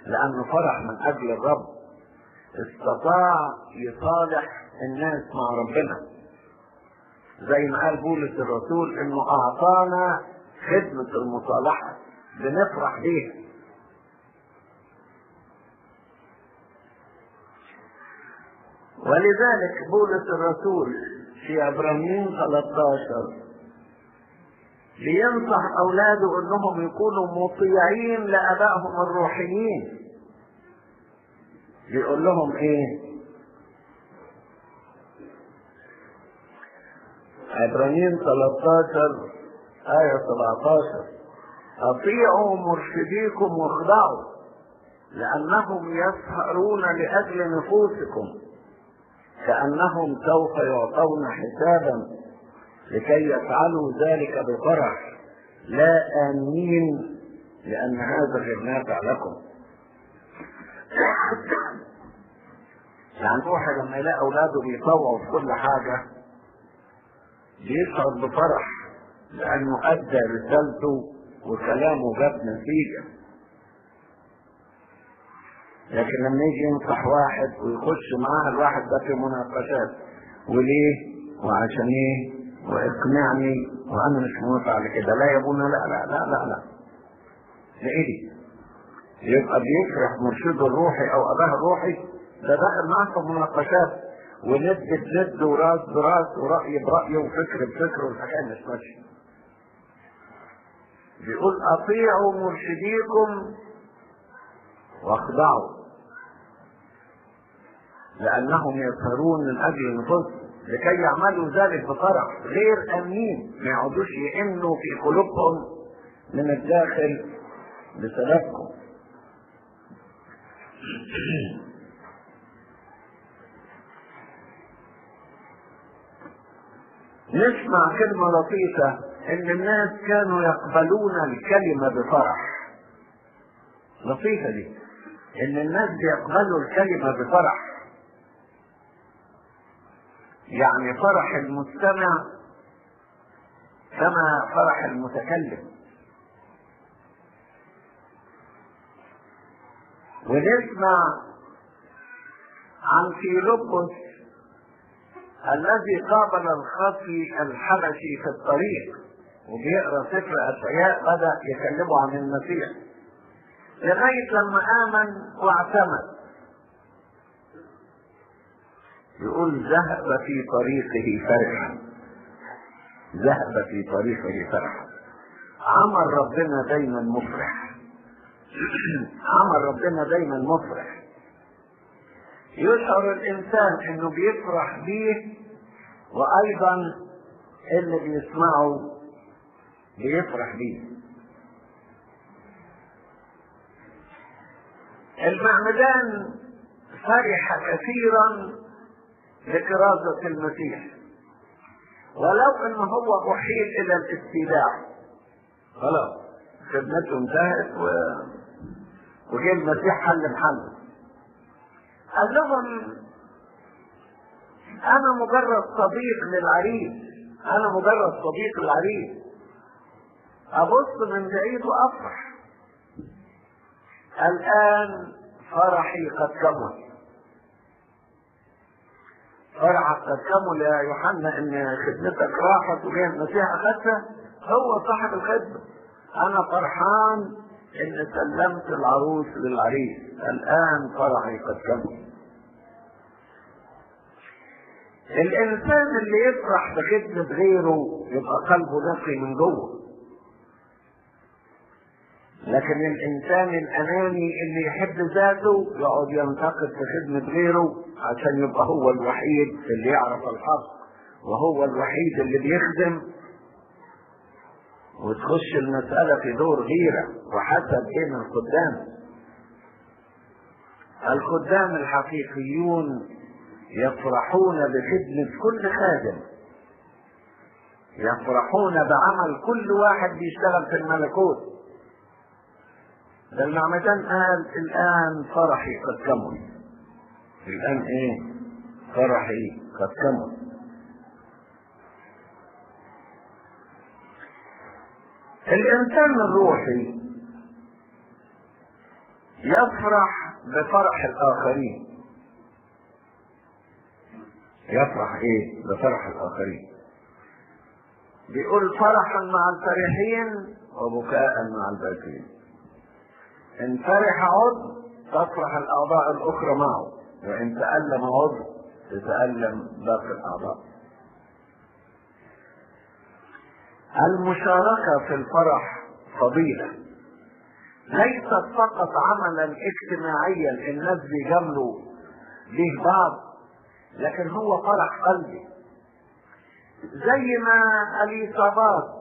لأنه فرح من أجل الرب استطاع يصالح الناس مع ربنا زي ما قال بولس الرسول انه اعطانا خدمة المصالحة بنفرح بيها ولذلك بولس الرسول في عبرانيين 13 بينصح اولاده انهم يكونوا مطيعين لابائهم الروحيين بيقول لهم ايه عبرانيين 13 آية 17 أطيعوا مرشديكم واخضعوا لأنهم يسهرون لأجل نفوسكم كأنهم سوف يعطون حسابا لكي يفعلوا ذلك بفرح لا آمين لأن هذا غير نافع لكم يعني واحد لما يلاقي أولاده بيطوعوا في كل حاجة بيشعر بفرح لأنه أدى رسالته وكلامه جاب نتيجة لكن لما يجي ينصح واحد ويخش معاه الواحد ده في مناقشات وليه وعشان ايه واقنعني وانا مش موافق على كده لا يا ابونا لا لا لا لا لا ده ايه دي يبقى بيفرح مرشده الروحي او اباه الروحي ده داخل معاه في مناقشات وند بند وراس براس ورأي برأي وفكر بفكر والحكاية مش ماشية بيقول أطيعوا مرشديكم واخضعوا لأنهم يسهرون من أجل نفوسهم لكي يعملوا ذلك بفرح غير أمين ما يقعدوش يئنوا في قلوبهم من الداخل بسببكم نسمع كلمة لطيفة ان الناس كانوا يقبلون الكلمة بفرح لطيفة دي ان الناس بيقبلوا الكلمة بفرح يعني فرح المستمع كما فرح المتكلم ونسمع عن فيلبس الذي قابل الخطي الحبشي في الطريق وبيقرا سفر اشعياء بدا يكلمه عن المسيح لغايه لما امن واعتمد يقول ذهب في طريقه فرحا ذهب في طريقه فرحا عمل ربنا دايما مفرح عمل ربنا دايما مفرح يشعر الانسان انه بيفرح بيه وايضا اللي بيسمعه بيفرح بيه المعمدان فرح كثيرا بكرازة المسيح ولو انه هو احيل الى الاستيلاء خلاص خدمته انتهت و... وجه المسيح حل محله قال لهم انا مجرد صديق للعريس انا مجرد صديق للعريس ابص من بعيد وافرح الان فرحي قد كمل فرحك قد كمل يا يوحنا ان خدمتك راحت وجه المسيح اخذتها هو صاحب الخدمه انا فرحان ان سلمت العروس للعريس الان فرحي قد كمل الانسان اللي يفرح بخدمة غيره يبقى قلبه نقي من جوه لكن الانسان الاناني اللي يحب ذاته يقعد ينتقد في خدمة غيره عشان يبقى هو الوحيد اللي يعرف الحق وهو الوحيد اللي بيخدم وتخش المسألة في دور غيرة وحسب بين الخدام الخدام الحقيقيون يفرحون بخدمة كل خادم يفرحون بعمل كل واحد بيشتغل في الملكوت ده المعمدان قال الآن فرحي قد كمل الآن إيه فرحي قد كمل الإنسان الروحي يفرح بفرح الآخرين يفرح ايه بفرح الآخرين بيقول فرحا مع الفرحين وبكاء مع الباكين ان فرح عضو تفرح الأعضاء الأخرى معه وإن تألم عضو تتألم باقي الأعضاء المشاركة في الفرح فضيلة ليست فقط عملا اجتماعيا الناس بيجاملوا به بعض لكن هو فرح قلبي زي ما اليصابات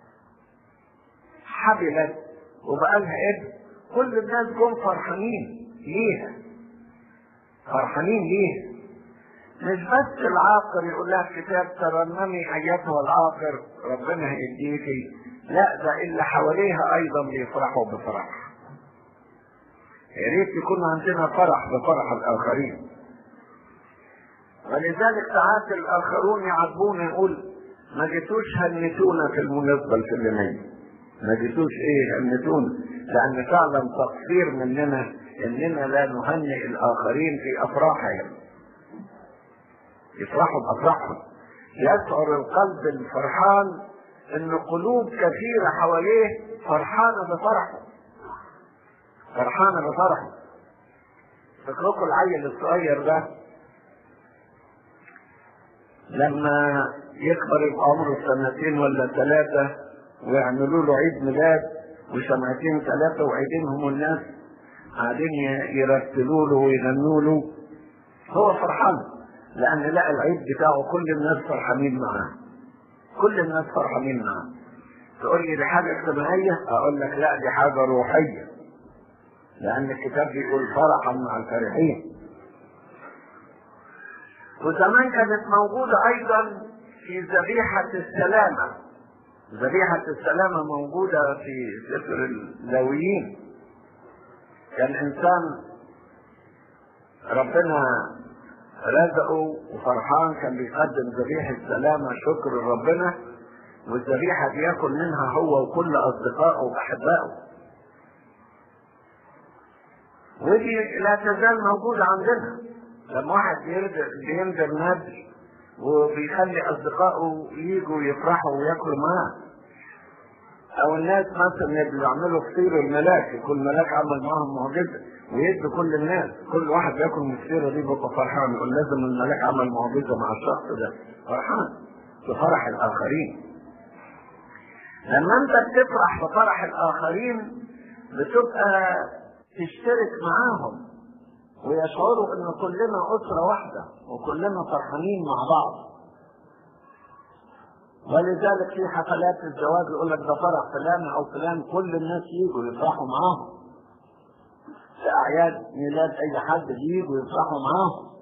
حبلت وبقالها ابن كل الناس جم فرحانين ليها فرحانين ليها مش بس العاقر يقول لها الكتاب ترنمي ايتها العاقر ربنا هيديكي لا ده اللي حواليها ايضا بيفرحوا بفرح يا ريت يكون عندنا فرح بفرح الاخرين ولذلك ساعات الاخرون يعاتبون يقول ما جيتوش هنتونا في المناسبه الفلانيه ما جيتوش ايه هنتونا لان فعلا تقصير مننا اننا لا نهنئ الاخرين في افراحهم يفرحوا بافراحهم يشعر القلب الفرحان ان قلوب كثيره حواليه فرحانه بفرحه فرحانه بفرحه فاكركم العيل الصغير ده لما يكبر يبقى عمره سنتين ولا ثلاثة ويعملوا له عيد ميلاد وسنتين ثلاثة وعيدينهم الناس قاعدين يرتلوا له ويغنوا له هو فرحان لأن لا العيد بتاعه كل الناس فرحانين معاه كل الناس فرحانين معاه تقول لي دي حاجة اجتماعية أقول لك لا دي حاجة روحية لأن الكتاب بيقول فرحا مع الفرحين وزمان كانت موجودة أيضا في ذبيحة السلامة ذبيحة السلامة موجودة في سفر اللاويين كان إنسان ربنا رزقه وفرحان كان بيقدم ذبيحة سلامة شكر لربنا والذبيحة بياكل منها هو وكل أصدقائه وأحبائه ودي لا تزال موجودة عندنا لما واحد بينذر نذر وبيخلي اصدقائه يجوا يفرحوا وياكلوا معاه او الناس مثلا اللي بيعملوا فطير الملاك يكون الملاك عمل معاهم معجزه ويدوا كل الناس كل واحد بياكل من الفطيره دي بيبقى فرحان يقول لازم الملاك عمل معجزه مع الشخص ده فرحان بفرح الاخرين لما انت بتفرح بفرح الاخرين بتبقى تشترك معاهم ويشعروا ان كلنا اسرة واحدة وكلنا فرحانين مع بعض ولذلك في حفلات الزواج يقول لك ده فرح فلان او فلان كل الناس يجوا يفرحوا معاهم في اعياد ميلاد اي حد يجوا يفرحوا معاهم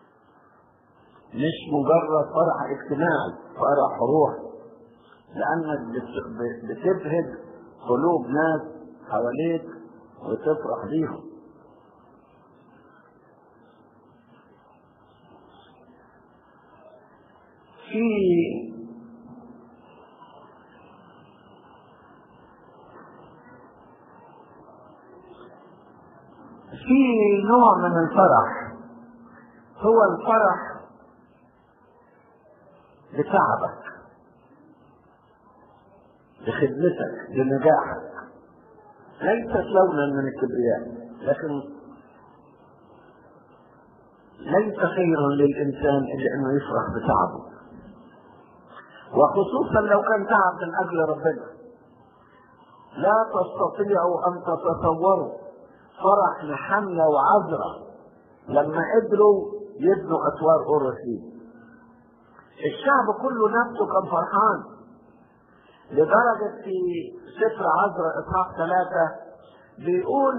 مش مجرد فرح اجتماعي فرح روح لانك بتبهج قلوب ناس حواليك وتفرح بيهم في في نوع من الفرح هو الفرح بتعبك بخدمتك بنجاحك ليست لونا من الكبرياء لكن ليس خيرا للإنسان إلا أنه يفرح بتعبه وخصوصا لو كان تعب من اجل ربنا لا تستطيعوا ان تتصوروا فرح نحمية وعذرة لما قدروا يبنوا اسوار اورشليم الشعب كله نفسه كان فرحان لدرجة في سفر عذرة اصحاح ثلاثة بيقول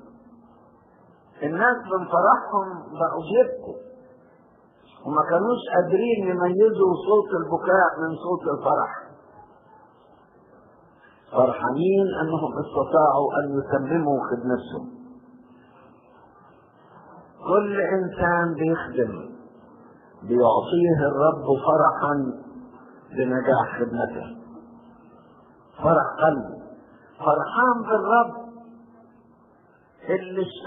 الناس من فرحهم بقوا بيبكوا وما كانوش قادرين يميزوا صوت البكاء من صوت الفرح فرحانين انهم استطاعوا ان يتمموا خدمتهم كل انسان بيخدم بيعطيه الرب فرحا بنجاح خدمته فرح قلبي فرحان بالرب اللي